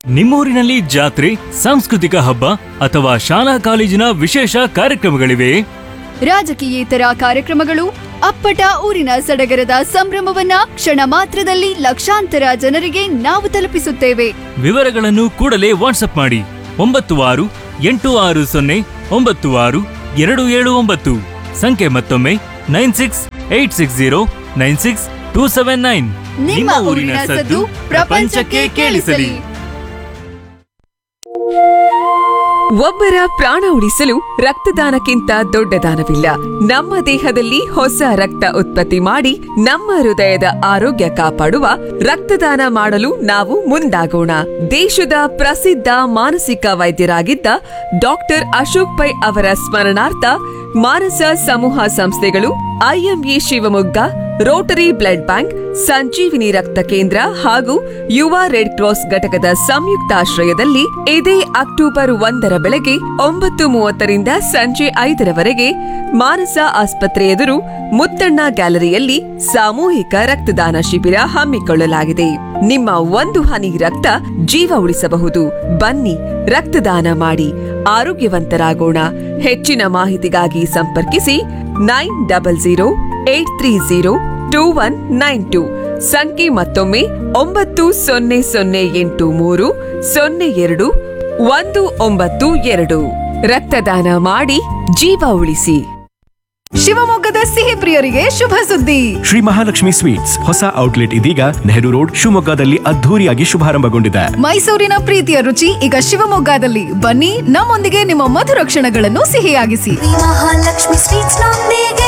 ನಿಮ್ಮೂರಿನಲ್ಲಿ ಜಾತ್ರೆ ಸಾಂಸ್ಕೃತಿಕ ಹಬ್ಬ ಅಥವಾ ಶಾಲಾ ಕಾಲೇಜಿನ ವಿಶೇಷ ಕಾರ್ಯಕ್ರಮಗಳಿವೆಯೇ ರಾಜಕೀಯೇತರ ಕಾರ್ಯಕ್ರಮಗಳು ಅಪ್ಪಟ ಊರಿನ ಸಡಗರದ ಸಂಭ್ರಮವನ್ನ ಕ್ಷಣ ಮಾತ್ರದಲ್ಲಿ ಲಕ್ಷಾಂತರ ಜನರಿಗೆ ನಾವು ತಲುಪಿಸುತ್ತೇವೆ ವಿವರಗಳನ್ನು ಕೂಡಲೇ ವಾಟ್ಸಪ್ ಮಾಡಿ ಒಂಬತ್ತು ಆರು ಎಂಟು ಆರು ಸೊನ್ನೆ ಒಂಬತ್ತು ಆರು ಎರಡು ಏಳು ಒಂಬತ್ತು ಸಂಖ್ಯೆ ಮತ್ತೊಮ್ಮೆ nine six eight six zero nine six two seven nine ನಿಮ್ಮ ಊರಿನ ಸದ್ದು ಪ್ರಪಂಚಕ್ಕೆ ಕೇಳಿಸಲಿ ಒಬ್ಬರ ಪ್ರಾಣ ಉಳಿಸಲು ರಕ್ತದಾನಕ್ಕಿಂತ ದೊಡ್ಡ ದಾನವಿಲ್ಲ ನಮ್ಮ ದೇಹದಲ್ಲಿ ಹೊಸ ರಕ್ತ ಉತ್ಪತ್ತಿ ಮಾಡಿ ನಮ್ಮ ಹೃದಯದ ಆರೋಗ್ಯ ಕಾಪಾಡುವ ರಕ್ತದಾನ ಮಾಡಲು ನಾವು ಮುಂದಾಗೋಣ ದೇಶದ ಪ್ರಸಿದ್ಧ ಮಾನಸಿಕ ವೈದ್ಯರಾಗಿದ್ದ ಡಾಕ್ಟರ್ ಅಶೋಕ್ ಪೈ ಅವರ ಸ್ಮರಣಾರ್ಥ ಮಾನಸ ಸಮೂಹ ಸಂಸ್ಥೆಗಳು I M A Shivamogga rotary blood bank Sanjeevini ರಕ್ತ ಕೇಂದ್ರ ಹಾಗೂ ಯುವ ರೆಡ್ ಕ್ರಾಸ್ ಘಟಕದ ಸಂಯುಕ್ತಾಶ್ರಯದಲ್ಲಿ ಇದೇ ಅಕ್ಟೋಬರ್ ಒಂದರ ಬೆಳಗ್ಗೆ ಒಂಬತ್ತು ಮೂವತ್ತರಿಂದ ಸಂಜೆ ಐದರವರೆಗೆ ಮಾನಸ ಆಸ್ಪತ್ರೆ ಎದುರು ಮುತ್ತಣ್ಣ ಗ್ಯಾಲರಿಯಲ್ಲಿ ಸಾಮೂಹಿಕ ರಕ್ತದಾನ ಶಿಬಿರ ಹಮ್ಮಿಕೊಳ್ಳಲಾಗಿದೆ ನಿಮ್ಮ ಒಂದು ಹನಿ ರಕ್ತ ಜೀವ ಉಳಿಸಬಹುದು ಬನ್ನಿ ರಕ್ತದಾನ ಮಾಡಿ ಆರೋಗ್ಯವಂತರಾಗೋಣ ಹೆಚ್ಚಿನ ಮಾಹಿತಿಗಾಗಿ ಸಂಪರ್ಕಿಸಿ nine double zero eight three zero two one nine two ಸಂಖ್ಯೆ ಮತ್ತೊಮ್ಮೆ ಒಂಬತ್ತು ಸೊನ್ನೆ ಸೊನ್ನೆ ಎಂಟು ಮೂರು ಸೊನ್ನೆ ಎರಡು ಒಂದು ಒಂಬತ್ತು ಎರಡು ರಕ್ತದಾನ ಮಾಡಿ ಜೀವ ಉಳಿಸಿ ಶಿವಮೊಗ್ಗದ ಸಿಹಿ ಪ್ರಿಯರಿಗೆ ಶುಭ ಸುದ್ದಿ ಶ್ರೀ ಮಹಾಲಕ್ಷ್ಮಿ ಸ್ವೀಟ್ಸ್ ಹೊಸ ಔಟ್ಲೆಟ್ ಇದೀಗ ನೆಹರು ರೋಡ್ ಶಿವಮೊಗ್ಗದಲ್ಲಿ ಅದ್ಧೂರಿಯಾಗಿ ಶುಭಾರಂಭಗೊಂಡಿದೆ ಮೈಸೂರಿನ ಪ್ರೀತಿಯ ರುಚಿ ಈಗ ಶಿವಮೊಗ್ಗದಲ್ಲಿ ಬನ್ನಿ ನಮ್ಮೊಂದಿಗೆ ನಿಮ್ಮ ಮಧುರ ಕ್ಷಣಗಳನ್ನು ಸಿಹಿಯಾಗಿಸಿ ಮಹಾಲಕ್ಷ್ಮಿ ಸ್ವೀಟ್ಸ್ ನೊಂದಿಗೆ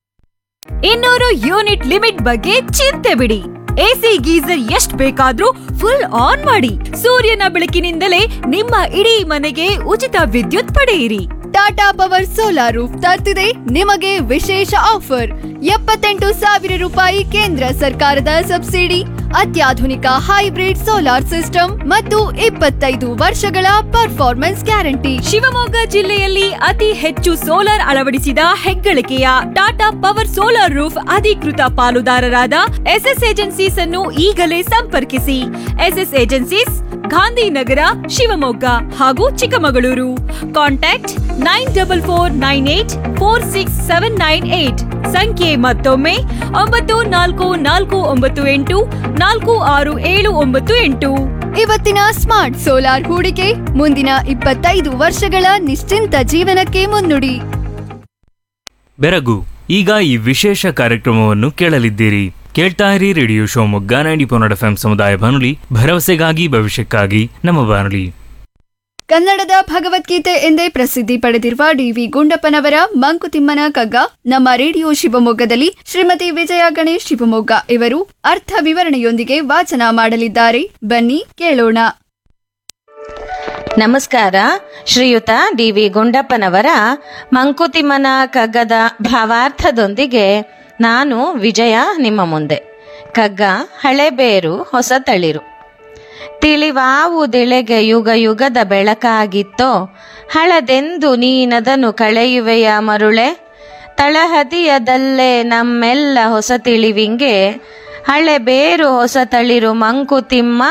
ಇನ್ನೂರು ಯೂನಿಟ್ ಲಿಮಿಟ್ ಬಗ್ಗೆ ಚಿಂತೆ ಬಿಡಿ ಎಸಿ ಗೀಸರ್ ಎಷ್ಟ್ ಬೇಕಾದ್ರೂ ಫುಲ್ ಆನ್ ಮಾಡಿ ಸೂರ್ಯನ ಬೆಳಕಿನಿಂದಲೇ ನಿಮ್ಮ ಇಡೀ ಮನೆಗೆ ಉಚಿತ ವಿದ್ಯುತ್ ಪಡೆಯಿರಿ ಟಾಟಾ ಪವರ್ ಸೋಲಾರ್ ರೂಫ್ ತರ್ತಿದೆ ನಿಮಗೆ ವಿಶೇಷ ಆಫರ್ ಎಪ್ಪತ್ತೆಂಟು ಸಾವಿರ ರೂಪಾಯಿ ಕೇಂದ್ರ ಸರ್ಕಾರದ ಸಬ್ಸಿಡಿ ಅತ್ಯಾಧುನಿಕ ಹೈಬ್ರಿಡ್ ಸೋಲಾರ್ ಸಿಸ್ಟಮ್ ಮತ್ತು ಇಪ್ಪತ್ತೈದು ವರ್ಷಗಳ ಪರ್ಫಾರ್ಮೆನ್ಸ್ ಗ್ಯಾರಂಟಿ ಶಿವಮೊಗ್ಗ ಜಿಲ್ಲೆಯಲ್ಲಿ ಅತಿ ಹೆಚ್ಚು ಸೋಲಾರ್ ಅಳವಡಿಸಿದ ಹೆಗ್ಗಳಿಕೆಯ ಟಾಟಾ ಪವರ್ ಸೋಲಾರ್ ರೂಫ್ ಅಧಿಕೃತ ಪಾಲುದಾರರಾದ ಎಸ್ಎಸ್ ಏಜೆನ್ಸೀಸ್ ಅನ್ನು ಈಗಲೇ ಸಂಪರ್ಕಿಸಿ ಎಸ್ಎಸ್ ಏಜೆನ್ಸೀಸ್ ಗಾಂಧಿನಗರ ಶಿವಮೊಗ್ಗ ಹಾಗೂ Chikkamagaluru contact nine double four nine eight four six seven nine eight ಸಂಖ್ಯೆ ಮತ್ತೊಮ್ಮೆ ಒಂಬತ್ತು ನಾಲ್ಕು ನಾಲ್ಕು ಒಂಬತ್ತು ಎಂಟು ನಾಲ್ಕು ಆರು ಏಳು ಒಂಬತ್ತು ಎಂಟು ಇವತ್ತಿನ ಸ್ಮಾರ್ಟ್ ಸೋಲಾರ್ ಹೂಡಿಕೆ ಮುಂದಿನ ಇಪ್ಪತ್ತೈದು ವರ್ಷಗಳ ನಿಶ್ಚಿಂತ ಜೀವನಕ್ಕೆ ಮುನ್ನುಡಿ ಬೆರಗು ಈಗ ಈ ವಿಶೇಷ ಕಾರ್ಯಕ್ರಮವನ್ನು ಕೇಳಲಿದ್ದೀರಿ ಕೇಳ್ತಾ ಇರಿ ರೇಡಿಯೋ ಶಿವಮೊಗ್ಗ ನೈಂಟಿ ಪೊನ್ನಡ ಎಫ್ ಸಮುದಾಯ ಬಾನುಲಿ ಭರವಸೆಗಾಗಿ ಭವಿಷ್ಯಕ್ಕಾಗಿ ನಮ್ಮ ಬಾನುಲಿ ಕನ್ನಡದ ಭಗವದ್ಗೀತೆ ಎಂದೇ ಪ್ರಸಿದ್ಧಿ ಪಡೆದಿರುವ ಡಿವಿ ಗುಂಡಪ್ಪನವರ ಮಂಕುತಿಮ್ಮನ ಕಗ್ಗ ನಮ್ಮ ರೇಡಿಯೋ ಶಿವಮೊಗ್ಗದಲ್ಲಿ ಶ್ರೀಮತಿ ವಿಜಯ ಗಣೇಶ್ ಶಿವಮೊಗ್ಗ ಇವರು ಅರ್ಥ ವಿವರಣೆಯೊಂದಿಗೆ ವಾಚನ ಮಾಡಲಿದ್ದಾರೆ ಬನ್ನಿ ಕೇಳೋಣ ನಮಸ್ಕಾರ ಶ್ರೀಯುತ ಡಿ ವಿ ಗುಂಡಪ್ಪನವರ ಮಂಕುತಿಮ್ಮನ ಕಗ್ಗದ ಭಾವಾರ್ಥದೊಂದಿಗೆ ನಾನು ವಿಜಯ ನಿಮ್ಮ ಮುಂದೆ ಕಗ್ಗ ಹಳೆಬೇರು ಹೊಸ ತಳಿರು ತಿಳಿವಾವುದಿಳೆಗೆ ಯುಗ ಯುಗದ ಬೆಳಕಾಗಿತ್ತೋ ಹಳದೆಂದು ನೀನದನು ಕಳೆಯುವೆಯ ಮರುಳೆ ತಳಹದಿಯದಲ್ಲೇ ನಮ್ಮೆಲ್ಲ ಹೊಸ ತಿಳಿವಿಂಗೆ ಹಳೆಬೇರು ಹೊಸ ತಳಿರು ಮಂಕುತಿಮ್ಮ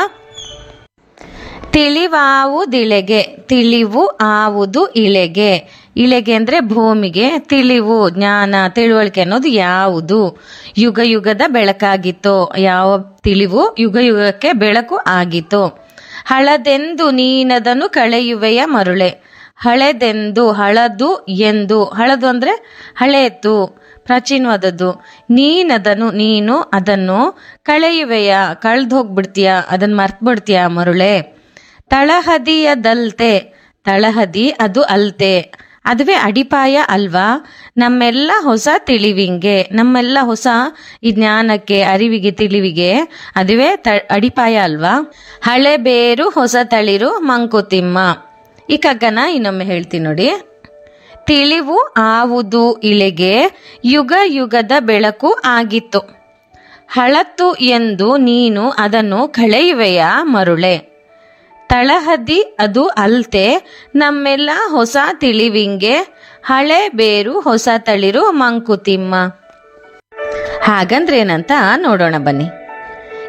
ತಿಳಿವಾವುದಿಳೆಗೆ ತಿಳಿವು ಆವುದು ಇಳೆಗೆ ಇಳೆಗೆ ಅಂದ್ರೆ ಭೂಮಿಗೆ ತಿಳಿವು ಜ್ಞಾನ ತಿಳುವಳಿಕೆ ಅನ್ನೋದು ಯಾವುದು ಯುಗ ಯುಗದ ಬೆಳಕಾಗಿತ್ತು ಯಾವ ತಿಳಿವು ಯುಗ ಯುಗಕ್ಕೆ ಬೆಳಕು ಆಗಿತ್ತು ಹಳದೆಂದು ನೀನದನು ಕಳೆಯುವೆಯ ಮರುಳೆ ಹಳೆದೆಂದು ಹಳದು ಎಂದು ಹಳದು ಅಂದ್ರೆ ಹಳೆಯತು ಪ್ರಾಚೀನವಾದದ್ದು ನೀನದನು ನೀನು ಅದನ್ನು ಕಳೆಯುವೆಯ ಕಳ್ದು ಹೋಗ್ಬಿಡ್ತೀಯ ಅದನ್ನು ಮರ್ತ್ಬಿಡ್ತೀಯ ಮರುಳೆ ತಳಹದಿಯದಲ್ತೆ ತಳಹದಿ ಅದು ಅಲ್ತೆ ಅದುವೇ ಅಡಿಪಾಯ ಅಲ್ವಾ ನಮ್ಮೆಲ್ಲ ಹೊಸ ತಿಳಿವಿಂಗೆ ನಮ್ಮೆಲ್ಲ ಹೊಸ ಈ ಜ್ಞಾನಕ್ಕೆ ಅರಿವಿಗೆ ತಿಳಿವಿಗೆ ಅದುವೇ ತ ಅಡಿಪಾಯ ಅಲ್ವಾ ಹಳೆ ಬೇರು ಹೊಸ ತಳಿರು ಮಂಕುತಿಮ್ಮ ಈ ಕಗ್ಗನ ಇನ್ನೊಮ್ಮೆ ಹೇಳ್ತೀನಿ ನೋಡಿ ತಿಳಿವು ಆವುದು ಇಳೆಗೆ ಯುಗ ಯುಗದ ಬೆಳಕು ಆಗಿತ್ತು ಹಳತ್ತು ಎಂದು ನೀನು ಅದನ್ನು ಕಳೆಯುವೆಯ ಮರುಳೆ ತಳಹದಿ ಅದು ಅಲ್ತೆ ನಮ್ಮೆಲ್ಲ ಹೊಸ ತಿಳಿವಿಂಗೆ ಹಳೆ ಬೇರು ಹೊಸ ತಳಿರು ಮಂಕುತಿಮ್ಮ ಹಾಗಂದ್ರೆ ಏನಂತ ನೋಡೋಣ ಬನ್ನಿ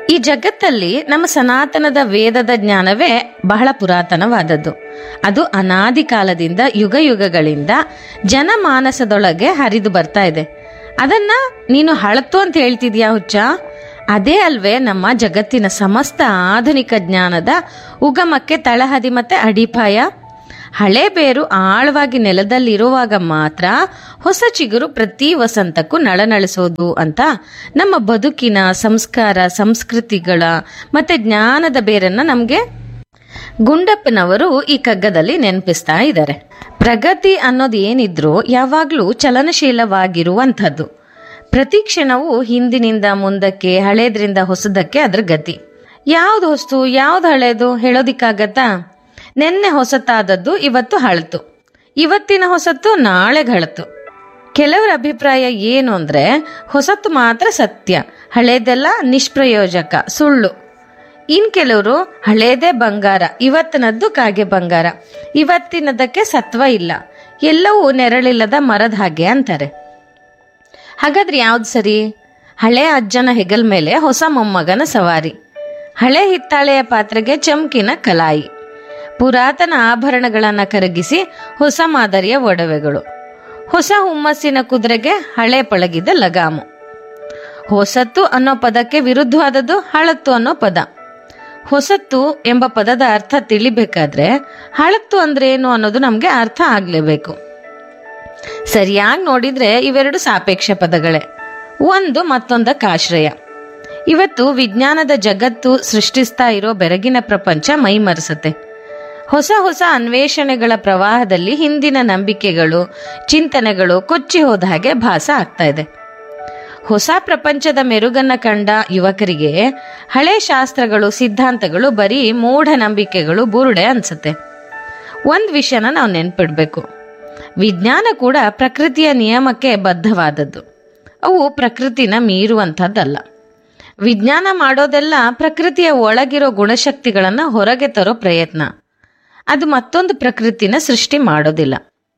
ಈ ಜಗತ್ತಲ್ಲಿ ನಮ್ಮ ಸನಾತನದ ವೇದದ ಜ್ಞಾನವೇ ಬಹಳ ಪುರಾತನವಾದದ್ದು ಅದು ಅನಾದಿ ಕಾಲದಿಂದ ಯುಗ ಯುಗಗಳಿಂದ ಜನಮಾನಸದೊಳಗೆ ಹರಿದು ಬರ್ತಾ ಇದೆ ಅದನ್ನ ನೀನು ಹಳತು ಅಂತ ಹೇಳ್ತಿದ್ಯಾ ಹುಚ್ಚ ಅದೇ ಅಲ್ವೇ ನಮ್ಮ ಜಗತ್ತಿನ ಸಮಸ್ತ ಆಧುನಿಕ ಜ್ಞಾನದ ಉಗಮಕ್ಕೆ ತಳಹದಿ ಮತ್ತೆ ಅಡಿಪಾಯ ಹಳೆ ಬೇರು ಆಳವಾಗಿ ನೆಲದಲ್ಲಿರುವಾಗ ಮಾತ್ರ ಹೊಸ ಚಿಗುರು ಪ್ರತಿ ವಸಂತಕ್ಕೂ ನಳನಳಿಸೋದು ಅಂತ ನಮ್ಮ ಬದುಕಿನ ಸಂಸ್ಕಾರ ಸಂಸ್ಕೃತಿಗಳ ಮತ್ತೆ ಜ್ಞಾನದ ಬೇರನ್ನ ನಮಗೆ ಗುಂಡಪ್ಪನವರು ಈ ಕಗ್ಗದಲ್ಲಿ ನೆನಪಿಸ್ತಾ ಇದ್ದಾರೆ ಪ್ರಗತಿ ಅನ್ನೋದು ಏನಿದ್ರೂ ಯಾವಾಗಲೂ ಚಲನಶೀಲವಾಗಿರುವಂಥದ್ದು ಪ್ರತಿ ಕ್ಷಣವೂ ಹಿಂದಿನಿಂದ ಮುಂದಕ್ಕೆ ಹಳೇದ್ರಿಂದ ಹೊಸದಕ್ಕೆ ಅದ್ರ ಗತಿ ಯಾವ್ದು ಹೊಸ್ತು ಯಾವ್ದು ಹಳೇದು ಹೇಳೋದಿಕ್ಕಾಗತ್ತಾ ನಿನ್ನೆ ಹೊಸತಾದದ್ದು ಇವತ್ತು ಹಳತು ಇವತ್ತಿನ ಹೊಸತು ನಾಳೆಗೆ ಹಳತು ಕೆಲವರ ಅಭಿಪ್ರಾಯ ಏನು ಅಂದ್ರೆ ಹೊಸತು ಮಾತ್ರ ಸತ್ಯ ಹಳೇದೆಲ್ಲ ನಿಷ್ಪ್ರಯೋಜಕ ಸುಳ್ಳು ಇನ್ ಕೆಲವರು ಹಳೇದೇ ಬಂಗಾರ ಇವತ್ತಿನದ್ದು ಕಾಗೆ ಬಂಗಾರ ಇವತ್ತಿನದಕ್ಕೆ ಸತ್ವ ಇಲ್ಲ ಎಲ್ಲವೂ ನೆರಳಿಲ್ಲದ ಮರದ ಹಾಗೆ ಅಂತಾರೆ ಹಾಗಾದ್ರೆ ಯಾವ್ದು ಸರಿ ಹಳೆ ಅಜ್ಜನ ಹೆಗಲ್ ಮೇಲೆ ಹೊಸ ಮೊಮ್ಮಗನ ಸವಾರಿ ಹಳೆ ಹಿತ್ತಾಳೆಯ ಪಾತ್ರೆಗೆ ಚಮಕಿನ ಕಲಾಯಿ ಪುರಾತನ ಆಭರಣಗಳನ್ನ ಕರಗಿಸಿ ಹೊಸ ಮಾದರಿಯ ಒಡವೆಗಳು ಹೊಸ ಹುಮ್ಮಸ್ಸಿನ ಕುದುರೆಗೆ ಹಳೆ ಪಳಗಿದ ಲಗಾಮು ಹೊಸತ್ತು ಅನ್ನೋ ಪದಕ್ಕೆ ವಿರುದ್ಧವಾದದ್ದು ಹಳತ್ತು ಅನ್ನೋ ಪದ ಹೊಸತ್ತು ಎಂಬ ಪದದ ಅರ್ಥ ತಿಳಿಬೇಕಾದ್ರೆ ಹಳತ್ತು ಅಂದ್ರೆ ಏನು ಅನ್ನೋದು ನಮ್ಗೆ ಅರ್ಥ ಆಗ್ಲೇಬೇಕು ಸರಿಯಾಗಿ ನೋಡಿದ್ರೆ ಇವೆರಡು ಸಾಪೇಕ್ಷ ಪದಗಳೇ ಒಂದು ಮತ್ತೊಂದಕ್ಕೆ ಆಶ್ರಯ ಇವತ್ತು ವಿಜ್ಞಾನದ ಜಗತ್ತು ಸೃಷ್ಟಿಸ್ತಾ ಇರೋ ಬೆರಗಿನ ಪ್ರಪಂಚ ಮೈಮರೆಸುತ್ತೆ ಹೊಸ ಹೊಸ ಅನ್ವೇಷಣೆಗಳ ಪ್ರವಾಹದಲ್ಲಿ ಹಿಂದಿನ ನಂಬಿಕೆಗಳು ಚಿಂತನೆಗಳು ಕೊಚ್ಚಿ ಹೋದ ಹಾಗೆ ಭಾಸ ಆಗ್ತಾ ಇದೆ ಹೊಸ ಪ್ರಪಂಚದ ಮೆರುಗನ್ನ ಕಂಡ ಯುವಕರಿಗೆ ಹಳೆ ಶಾಸ್ತ್ರಗಳು ಸಿದ್ಧಾಂತಗಳು ಬರೀ ಮೂಢನಂಬಿಕೆಗಳು ಬುರುಡೆ ಅನ್ಸುತ್ತೆ ಒಂದ್ ವಿಷಯನ ನಾವು ನೆನ್ಪಿಡ್ಬೇಕು ವಿಜ್ಞಾನ ಕೂಡ ಪ್ರಕೃತಿಯ ನಿಯಮಕ್ಕೆ ಬದ್ಧವಾದದ್ದು ಅವು ಪ್ರಕೃತಿನ ಮೀರುವಂಥದ್ದಲ್ಲ ವಿಜ್ಞಾನ ಮಾಡೋದೆಲ್ಲ ಪ್ರಕೃತಿಯ ಒಳಗಿರೋ ಗುಣಶಕ್ತಿಗಳನ್ನ ಹೊರಗೆ ತರೋ ಪ್ರಯತ್ನ ಅದು ಮತ್ತೊಂದು ಪ್ರಕೃತಿನ ಸೃಷ್ಟಿ ಮಾಡೋದಿಲ್ಲ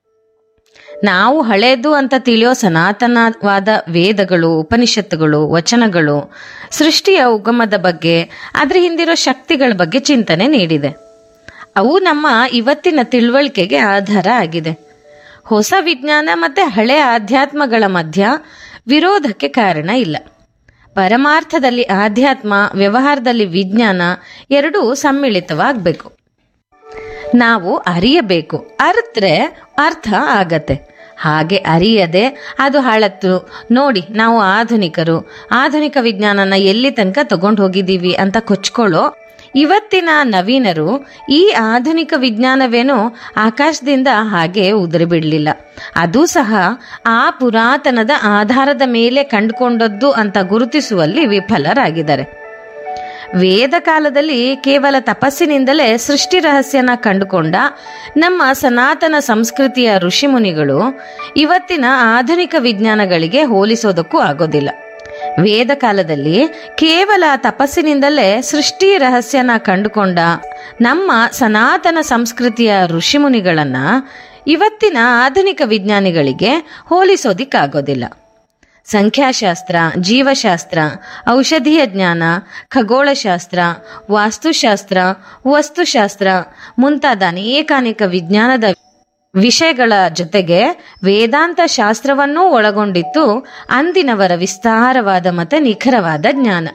ನಾವು ಹಳೇದು ಅಂತ ತಿಳಿಯೋ ಸನಾತನವಾದ ವೇದಗಳು ಉಪನಿಷತ್ತುಗಳು ವಚನಗಳು ಸೃಷ್ಟಿಯ ಉಗಮದ ಬಗ್ಗೆ ಅದ್ರ ಹಿಂದಿರೋ ಶಕ್ತಿಗಳ ಬಗ್ಗೆ ಚಿಂತನೆ ನೀಡಿದೆ ಅವು ನಮ್ಮ ಇವತ್ತಿನ ತಿಳುವಳಿಕೆಗೆ ಆಧಾರ ಆಗಿದೆ ಹೊಸ ವಿಜ್ಞಾನ ಮತ್ತೆ ಹಳೆ ಆಧ್ಯಾತ್ಮಗಳ ಮಧ್ಯ ವಿರೋಧಕ್ಕೆ ಕಾರಣ ಇಲ್ಲ ಪರಮಾರ್ಥದಲ್ಲಿ ಆಧ್ಯಾತ್ಮ ವ್ಯವಹಾರದಲ್ಲಿ ವಿಜ್ಞಾನ ಎರಡೂ ಸಮ್ಮಿಳಿತವಾಗಬೇಕು ನಾವು ಅರಿಯಬೇಕು ಅರ್ತ್ರೆ ಅರ್ಥ ಆಗತ್ತೆ ಹಾಗೆ ಅರಿಯದೆ ಅದು ಹಳತ್ತು ನೋಡಿ ನಾವು ಆಧುನಿಕರು ಆಧುನಿಕ ವಿಜ್ಞಾನನ ಎಲ್ಲಿ ತನಕ ತಗೊಂಡು ಹೋಗಿದ್ದೀವಿ ಅಂತ ಕೊಚ್ಕೊಳ್ಳೋ ಇವತ್ತಿನ ನವೀನರು ಈ ಆಧುನಿಕ ವಿಜ್ಞಾನವೇನೋ ಆಕಾಶದಿಂದ ಹಾಗೆ ಉದುರಿ ಬಿಡಲಿಲ್ಲ ಅದು ಸಹ ಆ ಪುರಾತನದ ಆಧಾರದ ಮೇಲೆ ಕಂಡುಕೊಂಡದ್ದು ಅಂತ ಗುರುತಿಸುವಲ್ಲಿ ವಿಫಲರಾಗಿದ್ದಾರೆ ವೇದ ಕಾಲದಲ್ಲಿ ಕೇವಲ ತಪಸ್ಸಿನಿಂದಲೇ ಸೃಷ್ಟಿ ರಹಸ್ಯನ ಕಂಡುಕೊಂಡ ನಮ್ಮ ಸನಾತನ ಸಂಸ್ಕೃತಿಯ ಋಷಿಮುನಿಗಳು ಇವತ್ತಿನ ಆಧುನಿಕ ವಿಜ್ಞಾನಗಳಿಗೆ ಹೋಲಿಸೋದಕ್ಕೂ ಆಗೋದಿಲ್ಲ ವೇದ ಕಾಲದಲ್ಲಿ ಕೇವಲ ತಪಸ್ಸಿನಿಂದಲೇ ಸೃಷ್ಟಿ ರಹಸ್ಯನ ಕಂಡುಕೊಂಡ ನಮ್ಮ ಸನಾತನ ಸಂಸ್ಕೃತಿಯ ಋಷಿಮುನಿಗಳನ್ನ ಇವತ್ತಿನ ಆಧುನಿಕ ವಿಜ್ಞಾನಿಗಳಿಗೆ ಹೋಲಿಸೋದಿಕ್ಕಾಗೋದಿಲ್ಲ ಸಂಖ್ಯಾಶಾಸ್ತ್ರ ಜೀವಶಾಸ್ತ್ರ ಔಷಧೀಯ ಜ್ಞಾನ ಖಗೋಳಶಾಸ್ತ್ರ ವಾಸ್ತುಶಾಸ್ತ್ರ ವಸ್ತುಶಾಸ್ತ್ರ ಮುಂತಾದ ಅನೇಕಾನೇಕ ವಿಜ್ಞಾನದ ವಿಷಯಗಳ ಜೊತೆಗೆ ವೇದಾಂತ ಶಾಸ್ತ್ರವನ್ನೂ ಒಳಗೊಂಡಿತ್ತು ಅಂದಿನವರ ವಿಸ್ತಾರವಾದ ಮತ್ತೆ ನಿಖರವಾದ ಜ್ಞಾನ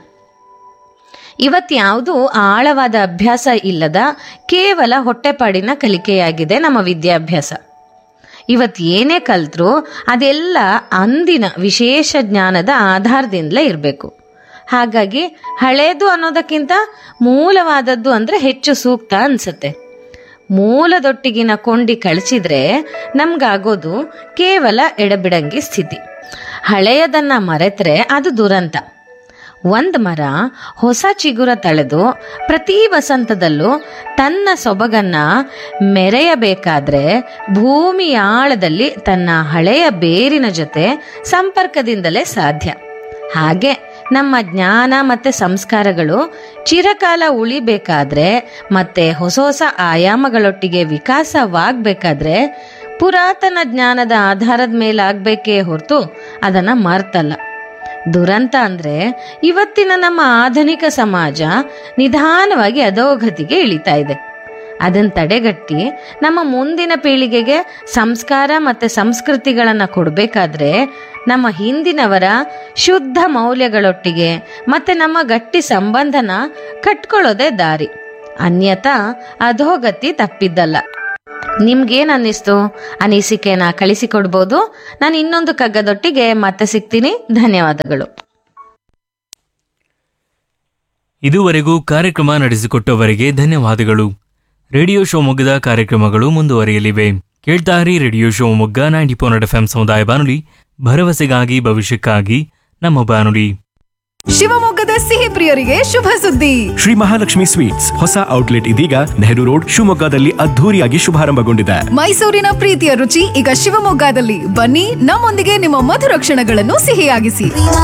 ಇವತ್ಯಾವುದೂ ಆಳವಾದ ಅಭ್ಯಾಸ ಇಲ್ಲದ ಕೇವಲ ಹೊಟ್ಟೆಪಾಡಿನ ಕಲಿಕೆಯಾಗಿದೆ ನಮ್ಮ ವಿದ್ಯಾಭ್ಯಾಸ ಇವತ್ತು ಏನೇ ಕಲ್ತ್ರು ಅದೆಲ್ಲ ಅಂದಿನ ವಿಶೇಷ ಜ್ಞಾನದ ಆಧಾರದಿಂದಲೇ ಇರಬೇಕು ಹಾಗಾಗಿ ಹಳೇದು ಅನ್ನೋದಕ್ಕಿಂತ ಮೂಲವಾದದ್ದು ಅಂದ್ರೆ ಹೆಚ್ಚು ಸೂಕ್ತ ಅನ್ಸುತ್ತೆ ಮೂಲದೊಟ್ಟಿಗಿನ ಕೊಂಡಿ ಕಳಿಸಿದ್ರೆ ನಮ್ಗಾಗೋದು ಕೇವಲ ಎಡಬಿಡಂಗಿ ಸ್ಥಿತಿ ಹಳೆಯದನ್ನ ಮರೆತ್ರೆ ಅದು ದುರಂತ ಒಂದ್ ಮರ ಹೊಸ ಚಿಗುರ ತಳೆದು ಪ್ರತಿ ವಸಂತದಲ್ಲೂ ತನ್ನ ಸೊಬಗನ್ನ ಮೆರೆಯಬೇಕಾದ್ರೆ ಭೂಮಿಯ ಆಳದಲ್ಲಿ ತನ್ನ ಹಳೆಯ ಬೇರಿನ ಜೊತೆ ಸಂಪರ್ಕದಿಂದಲೇ ಸಾಧ್ಯ ಹಾಗೆ ನಮ್ಮ ಜ್ಞಾನ ಮತ್ತೆ ಸಂಸ್ಕಾರಗಳು ಚಿರಕಾಲ ಉಳಿಬೇಕಾದ್ರೆ ಮತ್ತೆ ಹೊಸ ಹೊಸ ಆಯಾಮಗಳೊಟ್ಟಿಗೆ ವಿಕಾಸವಾಗಬೇಕಾದ್ರೆ ಪುರಾತನ ಜ್ಞಾನದ ಆಧಾರದ ಮೇಲಾಗಬೇಕೇ ಹೊರತು ಅದನ್ನ ಮರ್ತಲ್ಲ ದುರಂತ ಅಂದ್ರೆ ಇವತ್ತಿನ ನಮ್ಮ ಆಧುನಿಕ ಸಮಾಜ ನಿಧಾನವಾಗಿ ಅಧೋಗತಿಗೆ ಇಳಿತಾ ಇದೆ ಅದನ್ನ ತಡೆಗಟ್ಟಿ ನಮ್ಮ ಮುಂದಿನ ಪೀಳಿಗೆಗೆ ಸಂಸ್ಕಾರ ಮತ್ತೆ ಸಂಸ್ಕೃತಿಗಳನ್ನ ಕೊಡಬೇಕಾದ್ರೆ ನಮ್ಮ ಹಿಂದಿನವರ ಶುದ್ಧ ಮೌಲ್ಯಗಳೊಟ್ಟಿಗೆ ಮತ್ತೆ ನಮ್ಮ ಗಟ್ಟಿ ಸಂಬಂಧನ ಕಟ್ಕೊಳ್ಳೋದೇ ದಾರಿ ಅನ್ಯತಾ ಅಧೋಗತಿ ತಪ್ಪಿದ್ದಲ್ಲ ನಿಮ್ಗೇನ್ ಅನ್ನಿಸ್ತು ಅನಿಸಿಕೆನ ಕಳಿಸಿಕೊಡ್ಬೋದು ನಾನು ಇನ್ನೊಂದು ಕಗ್ಗದೊಟ್ಟಿಗೆ ಮತ್ತೆ ಸಿಗ್ತೀನಿ ಧನ್ಯವಾದಗಳು ಇದುವರೆಗೂ ಕಾರ್ಯಕ್ರಮ ನಡೆಸಿಕೊಟ್ಟವರಿಗೆ ಧನ್ಯವಾದಗಳು ರೇಡಿಯೋ ಶಿವಮೊಗ್ಗದ ಕಾರ್ಯಕ್ರಮಗಳು ಮುಂದುವರಿಯಲಿವೆ ಕೇಳ್ತಾರಿ ರೇಡಿಯೋ ಶಿವಮೊಗ್ಗ ನೈಂಟಿ ಪೋನೆಟ್ ಎಫ್ ಸಮುದಾಯ ಬಾನುಲಿ ಭರವಸೆಗಾಗಿ ಭವಿಷ್ಯಕ್ಕಾಗಿ ನಮ್ಮ ಬಾನುಲಿ ಶಿವಮೊಗ್ಗದ ಸಿಹಿ ಪ್ರಿಯರಿಗೆ ಶುಭ ಸುದ್ದಿ ಶ್ರೀ ಮಹಾಲಕ್ಷ್ಮಿ ಸ್ವೀಟ್ಸ್ ಹೊಸ ಔಟ್ಲೆಟ್ ಇದೀಗ ನೆಹರು ರೋಡ್ ಶಿವಮೊಗ್ಗದಲ್ಲಿ ಅದ್ಧೂರಿಯಾಗಿ ಶುಭಾರಂಭಗೊಂಡಿದೆ ಮೈಸೂರಿನ ಪ್ರೀತಿಯ ರುಚಿ ಈಗ ಶಿವಮೊಗ್ಗದಲ್ಲಿ ಬನ್ನಿ ನಮ್ಮೊಂದಿಗೆ ನಿಮ್ಮ ಮಧುರ ಕ್ಷಣಗಳನ್ನು ಸಿಹಿಯಾಗಿಸಿ